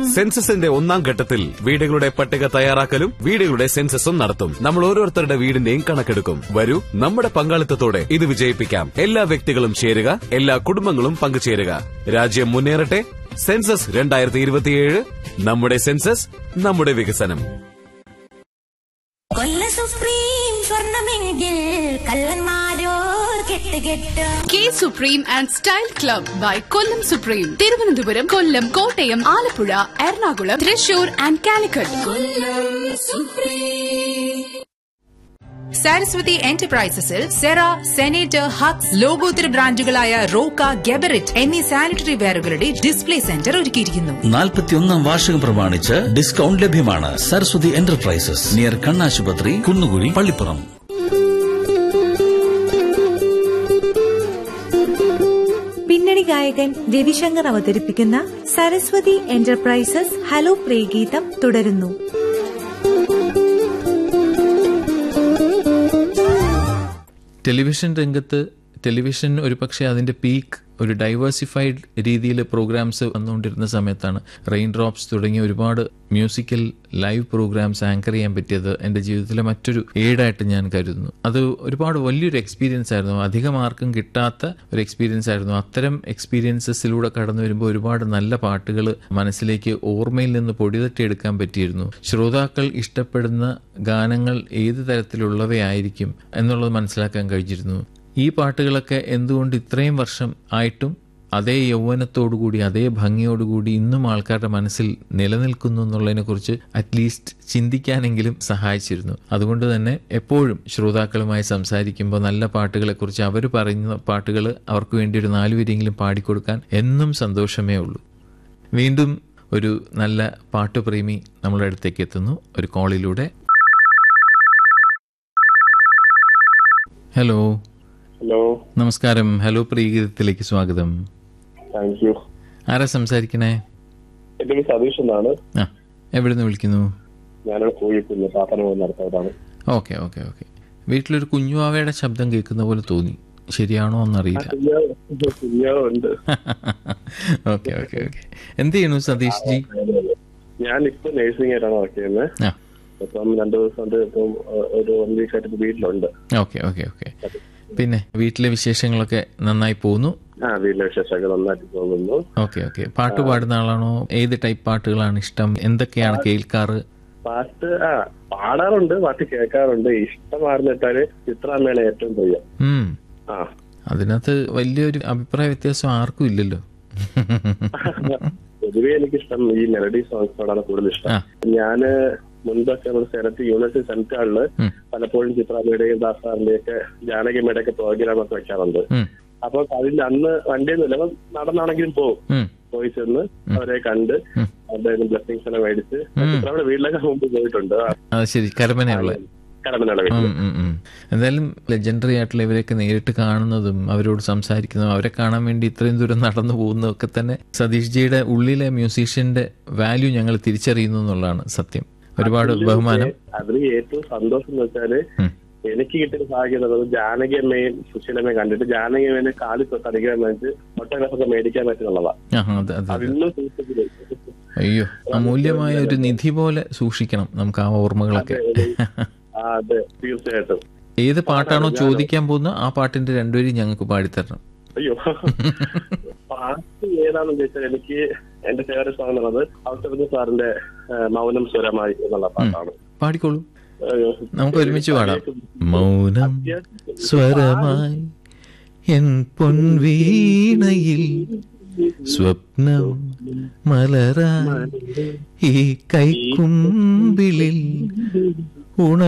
സെൻസസിന്റെ ഒന്നാം ഘട്ടത്തിൽ വീടുകളുടെ പട്ടിക തയ്യാറാക്കലും വീടുകളുടെ സെൻസസും നടത്തും നമ്മൾ ഓരോരുത്തരുടെ വീടിന്റെയും കണക്കെടുക്കും വരൂ നമ്മുടെ പങ്കാളിത്തത്തോടെ ഇത് വിജയിപ്പിക്കാം എല്ലാ വ്യക്തികളും ചേരുക എല്ലാ കുടുംബങ്ങളും പങ്കുചേരുക രാജ്യം മുന്നേറട്ടെ സെൻസസ് രണ്ടായിരത്തി ഇരുപത്തിയേഴ് നമ്മുടെ സെൻസസ് നമ്മുടെ വികസനം കൊല്ല സുപ്രീം സ്വർണമെങ്കിൽ കള്ളന്മാരോർ കെട്ട് കെട്ട് കെ supreme and style club by Kollam supreme Thiruvananthapuram Kollam Kottayam Alappuzha Ernakulam Thrissur and Calicut Saraswathi എന്റർപ്രൈസസിൽ സെറ സെനേറ്റർ ഹക്സ് ലോകോത്തര ബ്രാൻഡുകളായ റോക്ക ഗെബറിറ്റ് എന്നീ സാനിറ്ററി വെയറുകളുടെ ഡിസ്പ്ലേ സെന്റർ ഒരുക്കിയിരിക്കുന്നു നാൽപ്പത്തിയൊന്നാം വാർഷികം പ്രമാണിച്ച് ഡിസ്കൗണ്ട് ലഭ്യമാണ് സരസ്വതി എന്റർപ്രൈസസ് നിയർ കണ്ണാശുപത്രി കുന്നുകുഴി പള്ളിപ്പുറം പിന്നണി ഗായകൻ രവിശങ്കർ അവതരിപ്പിക്കുന്ന സരസ്വതി എന്റർപ്രൈസസ് ഹലോ പ്രിയഗീതം തുടരുന്നു ടെലിവിഷൻ രംഗത്ത് ടെലിവിഷൻ ഒരുപക്ഷെ അതിന്റെ പീക്ക് ഒരു ഡൈവേഴ്സിഫൈഡ് രീതിയിൽ പ്രോഗ്രാംസ് വന്നുകൊണ്ടിരുന്ന സമയത്താണ് റെയിൻ ഡ്രോപ്സ് തുടങ്ങിയ ഒരുപാട് മ്യൂസിക്കൽ ലൈവ് പ്രോഗ്രാംസ് ആങ്കർ ചെയ്യാൻ പറ്റിയത് എൻ്റെ ജീവിതത്തിലെ മറ്റൊരു ഏഡായിട്ട് ഞാൻ കരുതുന്നു അത് ഒരുപാട് വലിയൊരു എക്സ്പീരിയൻസ് ആയിരുന്നു അധികം ആർക്കും കിട്ടാത്ത ഒരു എക്സ്പീരിയൻസ് ആയിരുന്നു അത്തരം എക്സ്പീരിയൻസസിലൂടെ കടന്നു വരുമ്പോൾ ഒരുപാട് നല്ല പാട്ടുകൾ മനസ്സിലേക്ക് ഓർമ്മയിൽ നിന്ന് പൊടിതട്ടിയെടുക്കാൻ പറ്റിയിരുന്നു ശ്രോതാക്കൾ ഇഷ്ടപ്പെടുന്ന ഗാനങ്ങൾ ഏത് തരത്തിലുള്ളവയായിരിക്കും എന്നുള്ളത് മനസ്സിലാക്കാൻ കഴിഞ്ഞിരുന്നു ഈ പാട്ടുകളൊക്കെ എന്തുകൊണ്ട് ഇത്രയും വർഷം ആയിട്ടും അതേ യൗവനത്തോടുകൂടി അതേ ഭംഗിയോടുകൂടി ഇന്നും ആൾക്കാരുടെ മനസ്സിൽ നിലനിൽക്കുന്നു എന്നുള്ളതിനെക്കുറിച്ച് അറ്റ്ലീസ്റ്റ് ചിന്തിക്കാനെങ്കിലും സഹായിച്ചിരുന്നു അതുകൊണ്ട് തന്നെ എപ്പോഴും ശ്രോതാക്കളുമായി സംസാരിക്കുമ്പോൾ നല്ല പാട്ടുകളെക്കുറിച്ച് അവർ പറയുന്ന പാട്ടുകൾ അവർക്ക് വേണ്ടി ഒരു നാലുപേരെങ്കിലും പാടിക്കൊടുക്കാൻ എന്നും സന്തോഷമേ ഉള്ളൂ വീണ്ടും ഒരു നല്ല പാട്ടുപ്രേമി നമ്മുടെ അടുത്തേക്ക് എത്തുന്നു ഒരു കോളിലൂടെ ഹലോ ഹലോ നമസ്കാരം ഹലോ പ്രീഗീതത്തിലേക്ക് സ്വാഗതം താങ്ക് യു ആരാ സംസാരിക്കണേ എന്റെ പേര് സതീഷ് എന്നാണ് ആ എവിടെ നിന്ന് വിളിക്കുന്നു ഞാനൊരു കോഴിക്കുന്ന് പ്രാർത്ഥന നടത്തുന്നതാണ് ഓക്കെ ഓക്കെ ഓക്കെ വീട്ടിലൊരു കുഞ്ഞുവാവയുടെ ശബ്ദം കേൾക്കുന്ന പോലെ തോന്നി ശരിയാണോ എന്നറിയില്ല കുഞ്ഞാവ് ഉണ്ട് ഓക്കെ ഓക്കെ ഓക്കെ എന്ത് ചെയ്യണു സതീഷ് ജി ഞാൻ ഇപ്പൊ നഴ്സിംഗ് ആയിട്ടാണ് വർക്ക് ചെയ്യുന്നത് ആ ഇപ്പം രണ്ടു ദിവസം കൊണ്ട് ഇപ്പം ഏഹ്, ഒരു വൺ വീക്ക് ആയിട്ട് ഇപ്പൊ വീട്ടിലുണ്ട് ഓക്കെ ഓക്കെ ഓക്കെ പിന്നെ വീട്ടിലെ വിശേഷങ്ങളൊക്കെ നന്നായി പോകുന്നു ആ വീട്ടിലെ വിശേഷമൊക്കെ നന്നായിട്ട് പോകുന്നു ഓക്കെ ഓക്കെ പാട്ട് പാടുന്ന ആളാണോ ഏത് ടൈപ്പ് പാട്ടുകളാണ് ഇഷ്ടം എന്തൊക്കെയാണ് കേൾക്കാറ് പാട്ട് ആ പാടാറുണ്ട് പാട്ട് കേൾക്കാറുണ്ട് ഇഷ്ടമാർന്നിട്ടാല് ചിത്രാമ്മയാണ് ഏറ്റവും പ്രിയം ഉം. ആ അതിനകത്ത് വലിയൊരു അഭിപ്രായ വ്യത്യാസം ആർക്കും ഇല്ലല്ലോ പൊതുവെ എനിക്കിഷ്ടം ഈ മെലഡി സോങ്സിനോടാണ് കൂടുതൽ ഇഷ്ടം ആ. ഞാന് മുൻപൊക്കെ നമ്മുടെ സെനറ്റ് യൂണിവേഴ്സിറ്റി സെനറ്റ് ഹാളില് ഉം. പലപ്പോഴും ചിത്രാമ്മയുടെയും ദാസാറിന്റെയും ഒക്കെ ജാനകിയമ്മയുടെ ഒക്കെ പ്രോഗ്രാം ഒക്കെ വെക്കാറുണ്ട് ഉം. അപ്പൊ അതിൽ അന്ന് വണ്ടിയൊന്നുമില്ല അപ്പൊ നടന്നാണെങ്കിലും പോകും ഉം. പോയി ചെന്ന് അവരെ കണ്ട് ഉം. അവരുടെ ബ്ലെസ്സിങ്സ് എല്ലാം മേടിച്ച് ചിത്രാമ്മയുടെ വീട്ടിലൊക്കെ മുമ്പ് പോയിട്ടുണ്ട് അത് ശരി കരമനയുള്ള കടമനയുടെ വീട്ടിൽ ഉം, ഉം, ഉം. എന്തായാലും ലെജൻഡറി ആയിട്ടുള്ള ഇവരെയൊക്കെ നേരിട്ട് കാണുന്നതും അവരോട് സംസാരിക്കുന്നതും അവരെ കാണാൻ വേണ്ടി ഇത്രയും ദൂരം നടന്നു പോകുന്നതും ഒക്കെ തന്നെ സതീഷ് ജിയുടെ ഉള്ളിലെ മ്യൂസീഷ്യന്റെ വാല്യൂ ഞങ്ങൾ തിരിച്ചറിയുന്നു എന്നുള്ളതാണ് സത്യം ഒരുപാട് ബഹുമാനം അതിൽ ഏറ്റവും സന്തോഷം എന്ന് വെച്ചാല് ഉം. എനിക്ക് കിട്ടിയ ഭാഗ്യം എന്ന് പറയുന്നത് ജാനകി അമ്മയും സുശീലമ്മയും കണ്ടിട്ട് ജാനകി അമ്മേനെ കാലിൽ തൊട്ട് അടിക്കാൻ വേണ്ടി ഫോട്ടോഗ്രാഫൊക്കെ മേടിക്കാൻ പറ്റുന്നുള്ളതാ ആ അതെ അതെ അതെ അതിന്നും സൂക്ഷിച്ചില്ല അയ്യോ അമൂല്യമായ ഒരു നിധി പോലെ സൂക്ഷിക്കണം നമുക്ക് ആ ഓർമ്മകളൊക്കെ ആ അതെ തീർച്ചയായിട്ടും ഏത് പാട്ടാണോ ചോദിക്കാൻ പോകുന്നത് ആ പാട്ടിന്റെ രണ്ടുപേരും ഞങ്ങൾക്ക് പാടിത്തരണം അയ്യോ പാട്ട് ഏതാണെന്ന് ചോദിച്ചാൽ എനിക്ക് എന്റെ ഫേവറേറ്റ് സോങ് എന്നുള്ളത് ഔഷധ സാറിന്റെ ആ, മൗനം സ്വരമായി എന്നുള്ള പാട്ടാണ് പാടിക്കോളൂ അയ്യോ. നമുക്ക് ഒരുമിച്ച് പാടാം മൗനം സ്വരമായി എൻ പൊൻവീണയിൽ സ്വപ്നം മലരായി ഈ കൈക്കുമ്പിളിൽ ഉണ